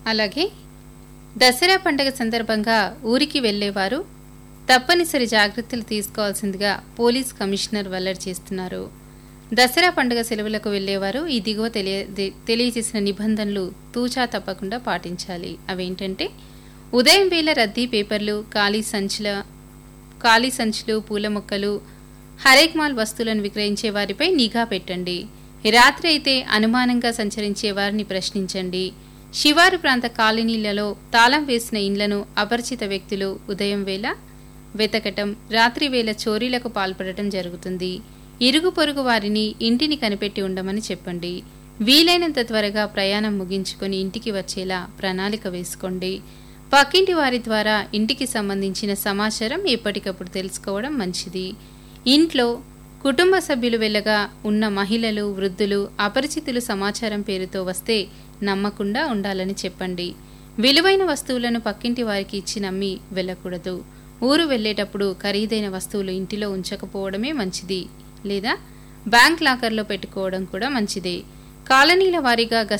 అలాగే దసరా పండుగ సందర్భంగా ఊరికి వెళ్లేవారు తప్పనిసరి జాగ్రత్తలు తీసుకోవాల్సిందిగా పోలీస్ కమిషనర్ వెల్లడి చేస్తున్నారు దసరా పండుగ సెలవులకు వెళ్లేవారు ఈ దిగువ తెలియ ది- తెలియజేసిన నిబంధనలు తూచా తప్పకుండా పాటించాలి అవేంటంటే ఉదయం వేళ రద్దీ పేపర్లు ఖాళీ సంచుల ఖాళీ సంచులు పూల మొక్కలు హరేక్ మాల్ వస్తువులను విక్రయించే వారిపై నిఘా పెట్టండి రాత్రి అయితే అనుమానంగా సంచరించే వారిని ప్రశ్నించండి శివారు ప్రాంత కాలనీలలో తాళం వేసిన ఇండ్లను అపరిచిత వ్యక్తులు ఉదయం వేళ వెతకటం రాత్రి వేళ చోరీలకు పాల్పడటం జరుగుతుంది ఇరుగు పొరుగు వారిని ఇంటిని కనిపెట్టి ఉండమని చెప్పండి వీలైనంత త్వరగా ప్రయాణం ముగించుకొని ఇంటికి వచ్చేలా ప్రణాళిక వేసుకోండి పక్కింటి వారి ద్వారా ఇంటికి సంబంధించిన సమాచారం ఎప్పటికప్పుడు తెలుసుకోవడం మంచిది ఇంట్లో కుటుంబ సభ్యులు వెళ్ళగా ఉన్న మహిళలు వృద్ధులు అపరిచితులు సమాచారం పేరుతో వస్తే నమ్మకుండా ఉండాలని చెప్పండి విలువైన వస్తువులను పక్కింటి వారికి ఇచ్చి నమ్మి వెళ్ళకూడదు ఊరు వెళ్ళేటప్పుడు ఖరీదైన వస్తువులు ఇంటిలో ఉంచకపోవడమే మంచిది లేదా బ్యాంక్ లాకర్లో పెట్టుకోవడం కూడా మంచిదే కాలనీల వారీగా గస్తీ